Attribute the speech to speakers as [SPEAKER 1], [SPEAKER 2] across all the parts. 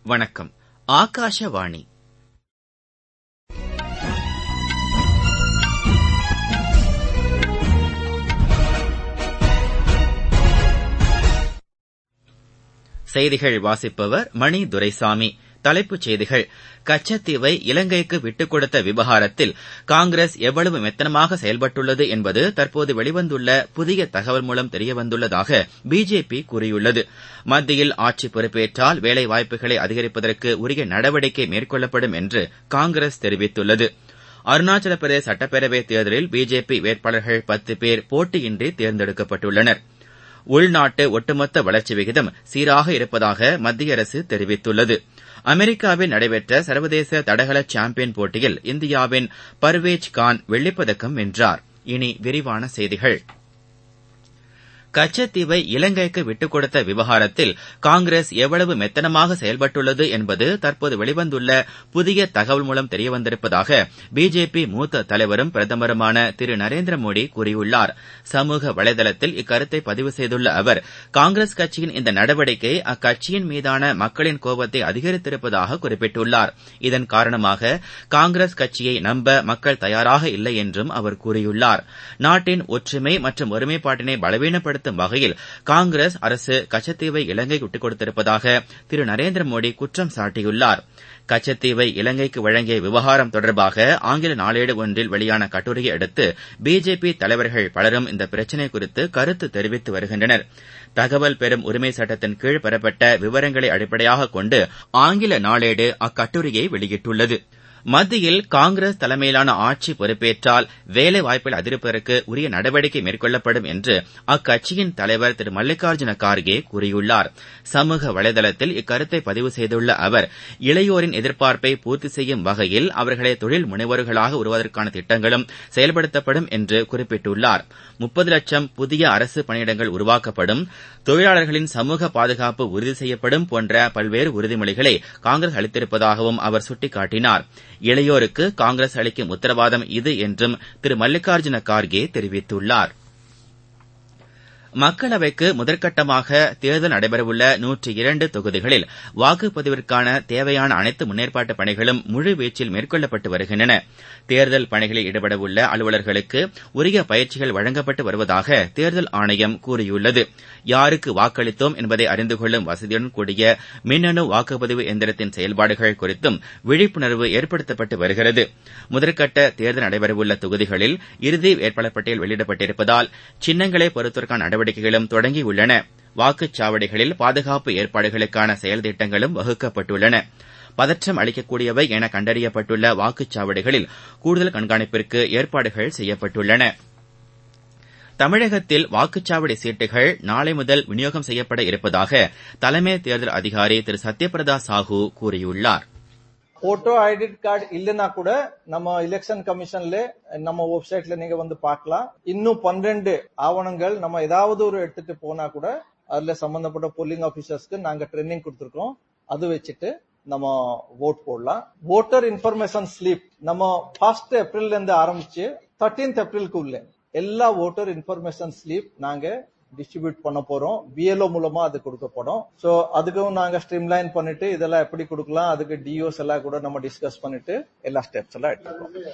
[SPEAKER 1] வணக்கம் ஆகாஷவாணி செய்திகள் வாசிப்பவர் மணி துரைசாமி தலைப்புச் செய்திகள் கச்சத்தீவை இலங்கைக்கு விட்டுக் கொடுத்த விவகாரத்தில் காங்கிரஸ் எவ்வளவு மெத்தனமாக செயல்பட்டுள்ளது என்பது தற்போது வெளிவந்துள்ள புதிய தகவல் மூலம் தெரியவந்துள்ளதாக பிஜேபி கூறியுள்ளது மத்தியில் ஆட்சி பொறுப்பேற்றால் வேலைவாய்ப்புகளை அதிகரிப்பதற்கு உரிய நடவடிக்கை மேற்கொள்ளப்படும் என்று காங்கிரஸ் தெரிவித்துள்ளது அருணாச்சல பிரதேச சட்டப்பேரவைத் தேர்தலில் பிஜேபி வேட்பாளர்கள் பத்து பேர் போட்டியின்றி தேர்ந்தெடுக்கப்பட்டுள்ளனர் உள்நாட்டு ஒட்டுமொத்த வளர்ச்சி விகிதம் சீராக இருப்பதாக மத்திய அரசு தெரிவித்துள்ளது அமெரிக்காவில் நடைபெற்ற சர்வதேச தடகள சாம்பியன் போட்டியில் இந்தியாவின் பர்வேஜ் கான் வெள்ளிப்பதக்கம் வென்றார் இனி விரிவான செய்திகள் கச்சத்தீவை இலங்கைக்கு விட்டுக் கொடுத்த விவகாரத்தில் காங்கிரஸ் எவ்வளவு மெத்தனமாக செயல்பட்டுள்ளது என்பது தற்போது வெளிவந்துள்ள புதிய தகவல் மூலம் தெரியவந்திருப்பதாக பிஜேபி மூத்த தலைவரும் பிரதமருமான திரு நரேந்திர மோடி கூறியுள்ளார் சமூக வலைதளத்தில் இக்கருத்தை பதிவு செய்துள்ள அவர் காங்கிரஸ் கட்சியின் இந்த நடவடிக்கை அக்கட்சியின் மீதான மக்களின் கோபத்தை அதிகரித்திருப்பதாக குறிப்பிட்டுள்ளார் இதன் காரணமாக காங்கிரஸ் கட்சியை நம்ப மக்கள் தயாராக இல்லை என்றும் அவர் கூறியுள்ளார் நாட்டின் ஒற்றுமை மற்றும் ஒருமைப்பாட்டினை பலவீனப்படுத்த பயன்படுத்தும் வகையில் காங்கிரஸ் அரசு கச்சத்தீவை இலங்கைக்கு விட்டுக் கொடுத்திருப்பதாக திரு நரேந்திர மோடி குற்றம் சாட்டியுள்ளார் கச்சத்தீவை இலங்கைக்கு வழங்கிய விவகாரம் தொடர்பாக ஆங்கில நாளேடு ஒன்றில் வெளியான கட்டுரையை அடுத்து பிஜேபி தலைவர்கள் பலரும் இந்த பிரச்சினை குறித்து கருத்து தெரிவித்து வருகின்றனர் தகவல் பெறும் உரிமை சட்டத்தின் கீழ் பெறப்பட்ட விவரங்களை அடிப்படையாக கொண்டு ஆங்கில நாளேடு அக்கட்டுரையை வெளியிட்டுள்ளது மத்தியில் காங்கிரஸ் தலைமையிலான ஆட்சி பொறுப்பேற்றால் வேலை வாய்ப்புகள் அதிகரிப்பதற்கு உரிய நடவடிக்கை மேற்கொள்ளப்படும் என்று அக்கட்சியின் தலைவர் திரு மல்லிகார்ஜுன கார்கே கூறியுள்ளார் சமூக வலைதளத்தில் இக்கருத்தை பதிவு செய்துள்ள அவர் இளையோரின் எதிர்பார்ப்பை பூர்த்தி செய்யும் வகையில் அவர்களை தொழில் முனைவோர்களாக உருவதற்கான திட்டங்களும் செயல்படுத்தப்படும் என்று குறிப்பிட்டுள்ளார் முப்பது லட்சம் புதிய அரசு பணியிடங்கள் உருவாக்கப்படும் தொழிலாளர்களின் சமூக பாதுகாப்பு உறுதி செய்யப்படும் போன்ற பல்வேறு உறுதிமொழிகளை காங்கிரஸ் அளித்திருப்பதாகவும் அவர் சுட்டிக்காட்டினார் இளையோருக்கு காங்கிரஸ் அளிக்கும் உத்தரவாதம் இது என்றும் திரு மல்லிகார்ஜுன கார்கே தெரிவித்துள்ளார் மக்களவைக்கு முதற்கட்டமாக தேர்தல் நடைபெறவுள்ள நூற்றி இரண்டு தொகுதிகளில் வாக்குப்பதிவிற்கான தேவையான அனைத்து முன்னேற்பாட்டு பணிகளும் முழுவீச்சில் மேற்கொள்ளப்பட்டு வருகின்றன தேர்தல் பணிகளில் ஈடுபடவுள்ள அலுவலர்களுக்கு உரிய பயிற்சிகள் வழங்கப்பட்டு வருவதாக தேர்தல் ஆணையம் கூறியுள்ளது யாருக்கு வாக்களித்தோம் என்பதை அறிந்து கொள்ளும் வசதியுடன் கூடிய மின்னணு வாக்குப்பதிவு எந்திரத்தின் செயல்பாடுகள் குறித்தும் விழிப்புணர்வு ஏற்படுத்தப்பட்டு வருகிறது முதற்கட்ட தேர்தல் நடைபெறவுள்ள தொகுதிகளில் இறுதி வேட்பாளர் பட்டியல் வெளியிடப்பட்டிருப்பதால் சின்னங்களை பொறுத்தவதற்கான நடவடிக்கைகளும் தொடங்கியுள்ளன வாக்குச்சாவடிகளில் பாதுகாப்பு ஏற்பாடுகளுக்கான செயல் திட்டங்களும் வகுக்கப்பட்டுள்ளன பதற்றம் அளிக்கக்கூடியவை என கண்டறியப்பட்டுள்ள வாக்குச்சாவடிகளில் கூடுதல் கண்காணிப்பிற்கு ஏற்பாடுகள் செய்யப்பட்டுள்ளன தமிழகத்தில் வாக்குச்சாவடி சீட்டுகள் நாளை முதல் விநியோகம் செய்யப்பட இருப்பதாக தலைமை தேர்தல் அதிகாரி திரு சத்யபிரதா சாஹூ கூறியுள்ளார்
[SPEAKER 2] போட்டோ ஐடி கார்டு இல்லைன்னா கூட நம்ம எலெக்ஷன் கமிஷன்ல நம்ம வெப்சைட்ல நீங்க வந்து பார்க்கலாம் இன்னும் பன்னிரண்டு ஆவணங்கள் நம்ம ஏதாவது ஒரு எடுத்துட்டு போனா கூட அதுல சம்பந்தப்பட்ட போலிங் ஆபீசர்ஸ்க்கு நாங்க ட்ரைனிங் கொடுத்துருக்கோம் அது வச்சுட்டு நம்ம ஓட் போடலாம் ஓட்டர் இன்ஃபர்மேஷன் ஸ்லிப் நம்ம ஃபர்ஸ்ட் ஏப்ரல்ல இருந்து ஆரம்பிச்சு தேர்டீன்த் ஏப்ரலுக்கு உள்ள எல்லா ஓட்டர் இன்ஃபர்மேஷன் ஸ்லிப் நாங்க டிஸ்ட்ரிபியூட் பண்ண போறோம் பிஎல்ஓ மூலமா அது கொடுக்கப்படும் சோ அதுக்கும் நாங்க ஸ்ட்ரீம்லைன் பண்ணிட்டு இதெல்லாம் எப்படி கொடுக்கலாம் அதுக்கு டிஓஸ் எல்லாம் கூட நம்ம டிஸ்கஸ் பண்ணிட்டு எல்லா ஸ்டெப்ஸ் எல்லாம் எடுத்துக்கோம்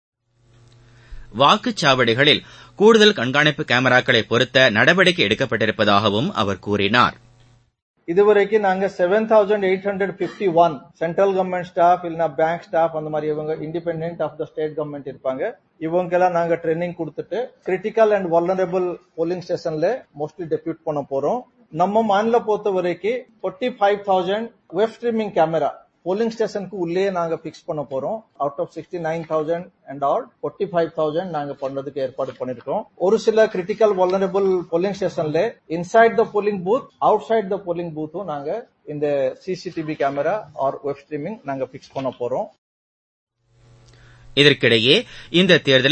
[SPEAKER 1] வாக்குச்சாவடிகளில் கூடுதல் கண்காணிப்பு கேமராக்களை பொருத்த நடவடிக்கை எடுக்கப்பட்டிருப்பதாகவும் அவர் கூறினார்
[SPEAKER 2] இதுவரைக்கும் நாங்க seven thousand eight hundred fifty one central government staff இல்லைன்னா பேங்க் ஸ்டாஃப் அந்த மாதிரி இவங்க independent of the state government இருப்பாங்க இவங்கெல்லாம் நாங்க ட்ரைனிங் கொடுத்துட்டு கிரிட்டிக்கல் அண்ட் வல்னரபிள் போலிங் ஸ்டேஷன்ல மோஸ்ட்லி டெபியூட் பண்ண போறோம் நம்ம மாநில பொறுத்த வரைக்கும் forty five thousand web streaming camera polling ஸ்டேஷனுக்கு உள்ளே நாங்க பிக்ஸ் பண்ண போறோம் out of sixty nine thousand and all forty five thousand நாங்க பண்றதுக்கு ஏற்பாடு பண்ணிருக்கோம் ஒரு சில கிரிட்டிக்கல் வல்னரபிள் போலிங் ஸ்டேஷன்ல inside the polling booth outside the polling பூத்தும் நாங்க இந்த CCTV camera or web streaming நாங்க பிக்ஸ் பண்ண போறோம்
[SPEAKER 1] இதற்கிடையே இந்த தேர்தலில்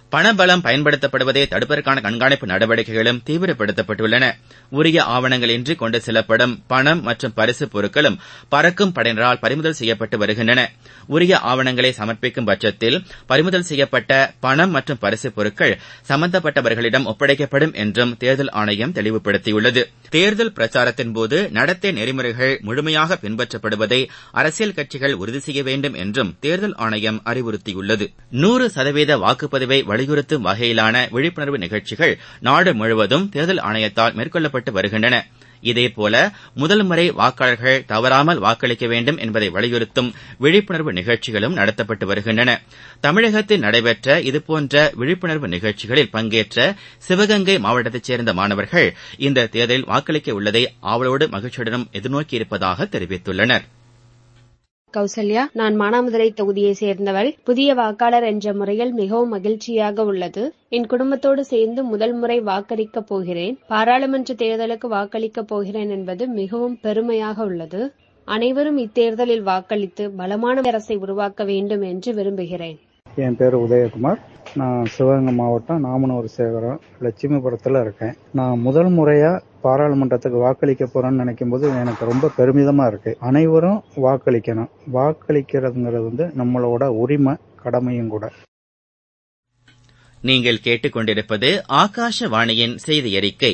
[SPEAKER 1] பணபலம் பயன்படுத்தப்படுவதை தடுப்பதற்கான கண்காணிப்பு நடவடிக்கைகளும் தீவிரப்படுத்தப்பட்டுள்ளன உரிய ஆவணங்கள் இன்றி கொண்டு செல்லப்படும் பணம் மற்றும் பரிசு பொருட்களும் பறக்கும் படையினரால் பறிமுதல் செய்யப்பட்டு வருகின்றன உரிய ஆவணங்களை சமர்ப்பிக்கும் பட்சத்தில் பறிமுதல் செய்யப்பட்ட பணம் மற்றும் பரிசு பொருட்கள் சம்பந்தப்பட்டவர்களிடம் ஒப்படைக்கப்படும் என்றும் தேர்தல் ஆணையம் தெளிவுபடுத்தியுள்ளது தேர்தல் பிரச்சாரத்தின்போது நடத்தை நெறிமுறைகள் முழுமையாக பின்பற்றப்படுவதை அரசியல் கட்சிகள் உறுதி செய்ய வேண்டும் என்றும் தேர்தல் ஆணையம் அறிவுறுத்தியுள்ளது நூறு சதவீத வாக்குப்பதிவை வலியுறுத்தும் வகையிலான விழிப்புணர்வு நிகழ்ச்சிகள் நாடு முழுவதும் தேர்தல் ஆணையத்தால் மேற்கொள்ளப்பட்டு வருகின்றன இதேபோல முதல் முறை வாக்காளர்கள் தவறாமல் வாக்களிக்க வேண்டும் என்பதை வலியுறுத்தும் விழிப்புணர்வு நிகழ்ச்சிகளும் நடத்தப்பட்டு வருகின்றன தமிழகத்தில் நடைபெற்ற இதுபோன்ற விழிப்புணர்வு நிகழ்ச்சிகளில் பங்கேற்ற சிவகங்கை மாவட்டத்தைச் சேர்ந்த மாணவர்கள் இந்த தேர்தலில் வாக்களிக்க உள்ளதை ஆவலோடு மகிழ்ச்சியுடனும் எதிர்நோக்கியிருப்பதாக தெரிவித்துள்ளனா்
[SPEAKER 3] கௌசல்யா நான் மானாமதுரை தொகுதியை சேர்ந்தவள் புதிய வாக்காளர் என்ற முறையில் மிகவும் மகிழ்ச்சியாக உள்ளது என் குடும்பத்தோடு சேர்ந்து முதல் முறை வாக்களிக்கப் போகிறேன் பாராளுமன்ற தேர்தலுக்கு வாக்களிக்கப் போகிறேன் என்பது மிகவும் பெருமையாக உள்ளது அனைவரும் இத்தேர்தலில் வாக்களித்து பலமான அரசை உருவாக்க வேண்டும் என்று விரும்புகிறேன்
[SPEAKER 4] என் பேர் உதயகுமார் நான் சிவகங்கை மாவட்டம் நாமனூர் சேகரம் லட்சுமிபுரத்தில் இருக்கேன் நான் முதல் முறையாக பாராளுமன்றத்துக்கு வாக்களிக்க போறேன்னு நினைக்கும் போது எனக்கு ரொம்ப பெருமிதமா இருக்கு அனைவரும் வாக்களிக்கணும் வாக்களிக்கிறதுங்கிறது வந்து நம்மளோட உரிமை கடமையும் கூட
[SPEAKER 1] நீங்கள் கேட்டுக்கொண்டிருப்பது ஆகாஷவாணியின் செய்தி அறிக்கை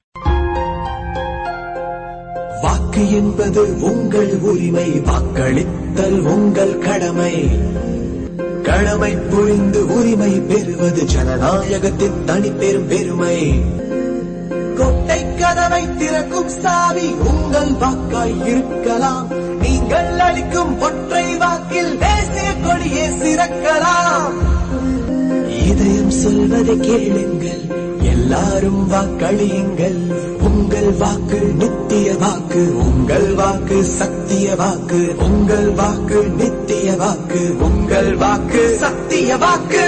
[SPEAKER 5] வாக்கு என்பது உங்கள் உரிமை வாக்களித்தல் உங்கள் கடமை கடமை புரிந்து உரிமை பெறுவது ஜனநாயகத்தின் தனிப்பெரும் பெருமை கொட்டை கதவை திறக்கும் சாவி உங்கள் வாக்காய் இருக்கலாம் நீங்கள் அளிக்கும் ஒற்றை வாக்கில் தேசிய கொடியே சிறக்கலாம் இதயம் சொல்வதை கேளுங்கள் எல்லாரும் வாக்களியுங்கள் உங்கள் வாக்கு நித்திய வாக்கு உங்கள் வாக்கு சத்திய வாக்கு உங்கள் வாக்கு நித்திய வாக்கு உங்கள் வாக்கு சத்திய வாக்கு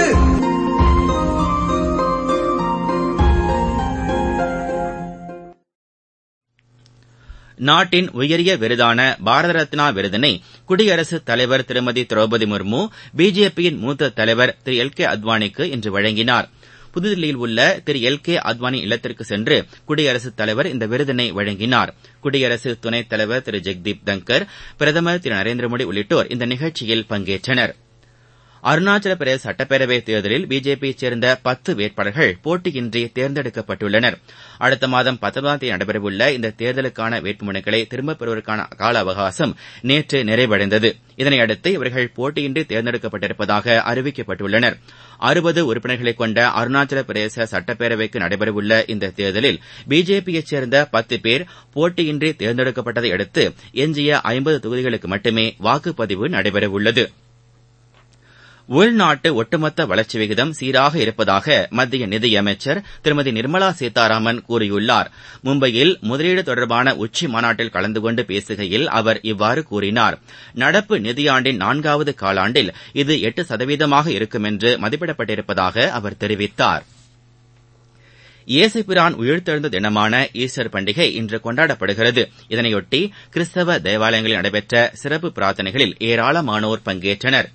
[SPEAKER 1] நாட்டின் உயரிய விருதான பாரத ரத்னா விருதினை குடியரசுத் தலைவர் திருமதி திரௌபதி முர்மு பிஜேபியின் மூத்த தலைவர் திரு எல் கே அத்வானிக்கு இன்று வழங்கினார் புதுதில்லியில் உள்ள திரு எல் கே அத்வானி இல்லத்திற்கு சென்று குடியரசுத் தலைவர் இந்த விருதினை வழங்கினார் குடியரசு துணைத் தலைவர் திரு ஜெக்தீப் தங்கர் பிரதமர் திரு நரேந்திரமோடி உள்ளிட்டோர் இந்த நிகழ்ச்சியில் பங்கேற்றனர் அருணாச்சல பிரதேச சட்டப்பேரவைத் தேர்தலில் பிஜேபியைச் சேர்ந்த பத்து வேட்பாளர்கள் போட்டியின்றி தேர்ந்தெடுக்கப்பட்டுள்ளனர் அடுத்த மாதம் பத்தொன்பதாம் தேதி நடைபெறவுள்ள இந்த தேர்தலுக்கான வேட்புமனுக்களை திரும்பப் பெறுவதற்கான கால அவகாசம் நேற்று நிறைவடைந்தது இதனையடுத்து இவர்கள் போட்டியின்றி தேர்ந்தெடுக்கப்பட்டிருப்பதாக அறிவிக்கப்பட்டுள்ளனர் அறுபது உறுப்பினர்களை கொண்ட அருணாச்சல பிரதேச சட்டப்பேரவைக்கு நடைபெறவுள்ள இந்த தேர்தலில் பிஜேபியைச் சேர்ந்த பத்து பேர் போட்டியின்றி தேர்ந்தெடுக்கப்பட்டதை அடுத்து எஞ்சிய ஐம்பது தொகுதிகளுக்கு மட்டுமே வாக்குப்பதிவு நடைபெறவுள்ளது உள்நாட்டு ஒட்டுமொத்த வளர்ச்சி விகிதம் சீராக இருப்பதாக மத்திய நிதியமைச்சர் திருமதி நிர்மலா சீதாராமன் கூறியுள்ளார் மும்பையில் முதலீடு தொடர்பான உச்சி மாநாட்டில் கலந்து கொண்டு பேசுகையில் அவர் இவ்வாறு கூறினார் நடப்பு நிதியாண்டின் நான்காவது காலாண்டில் இது எட்டு சதவீதமாக இருக்கும் என்று மதிப்பிடப்பட்டிருப்பதாக அவர் தெரிவித்தார் இயேசுபிரான் உயிர்த்தெழுந்த தினமான ஈஸ்டர் பண்டிகை இன்று கொண்டாடப்படுகிறது இதனையொட்டி கிறிஸ்தவ தேவாலயங்களில் நடைபெற்ற சிறப்பு பிரார்த்தனைகளில் ஏராளமானோர் பங்கேற்றனர்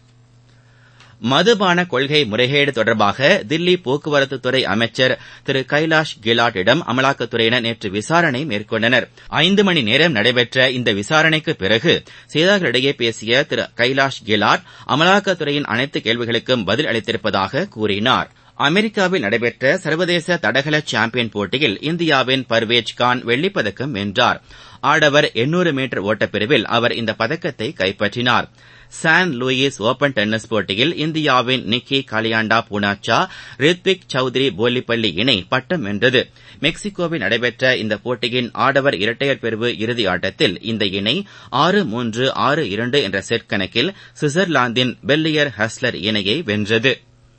[SPEAKER 1] மதுபான கொள்கை முறைகேடு தொடர்பாக தில்லி போக்குவரத்துத்துறை அமைச்சர் திரு கைலாஷ் கெலாட்டிடம் அமலாக்கத்துறையினர் நேற்று விசாரணை மேற்கொண்டனர் ஐந்து மணி நேரம் நடைபெற்ற இந்த விசாரணைக்கு பிறகு செய்தியாளர்களிடையே பேசிய திரு கைலாஷ் கெலாட் அமலாக்கத்துறையின் அனைத்து கேள்விகளுக்கும் பதில் அளித்திருப்பதாக கூறினார் அமெரிக்காவில் நடைபெற்ற சர்வதேச தடகள சாம்பியன் போட்டியில் இந்தியாவின் பர்வேஜ் கான் வெள்ளிப்பதக்கம் வென்றார் ஆடவர் எண்ணூறு மீட்டர் ஓட்டப்பிரிவில் அவர் இந்த பதக்கத்தை கைப்பற்றினார் சான் லூயிஸ் ஓபன் டென்னிஸ் போட்டியில் இந்தியாவின் நிக்கி காலியாண்டா பூனாச்சா ரித்விக் சௌத்ரி போலிப்பள்ளி இணை பட்டம் வென்றது மெக்சிகோவில் நடைபெற்ற இந்த போட்டியின் ஆடவர் இரட்டையர் பிரிவு இறுதி ஆட்டத்தில் இந்த இணை ஆறு மூன்று ஆறு இரண்டு என்ற செட் கணக்கில் சுவிட்சர்லாந்தின் பெல்லியர் ஹஸ்லர் இணையை வென்றது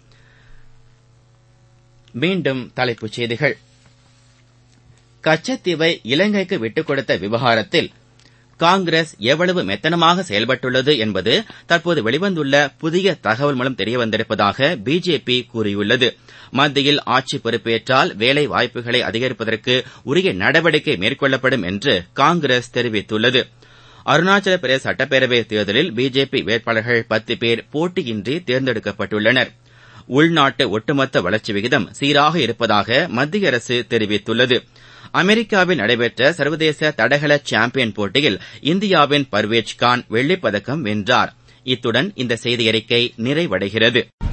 [SPEAKER 1] மீண்டும் தலைப்புச் செய்திகள் கச்சத்தீவை இலங்கைக்கு விட்டுக் கொடுத்த விவகாரத்தில் காங்கிரஸ் எவ்வளவு மெத்தனமாக செயல்பட்டுள்ளது என்பது தற்போது வெளிவந்துள்ள புதிய தகவல் மூலம் தெரியவந்திருப்பதாக பிஜேபி கூறியுள்ளது மத்தியில் ஆட்சி பொறுப்பேற்றால் வேலை வாய்ப்புகளை அதிகரிப்பதற்கு உரிய நடவடிக்கை மேற்கொள்ளப்படும் என்று காங்கிரஸ் தெரிவித்துள்ளது அருணாச்சல பிரதேச சட்டப்பேரவை தேர்தலில் பிஜேபி வேட்பாளர்கள் பத்து பேர் போட்டியின்றி தேர்ந்தெடுக்கப்பட்டுள்ளனர் உள்நாட்டு ஒட்டுமொத்த வளர்ச்சி விகிதம் சீராக இருப்பதாக மத்திய அரசு தெரிவித்துள்ளது அமெரிக்காவில் நடைபெற்ற சர்வதேச தடகள சாம்பியன் போட்டியில் இந்தியாவின் பர்வேஜ் கான் வெள்ளிப்பதக்கம் வென்றார் இத்துடன் இந்த செய்தியறிக்கை நிறைவடைகிறது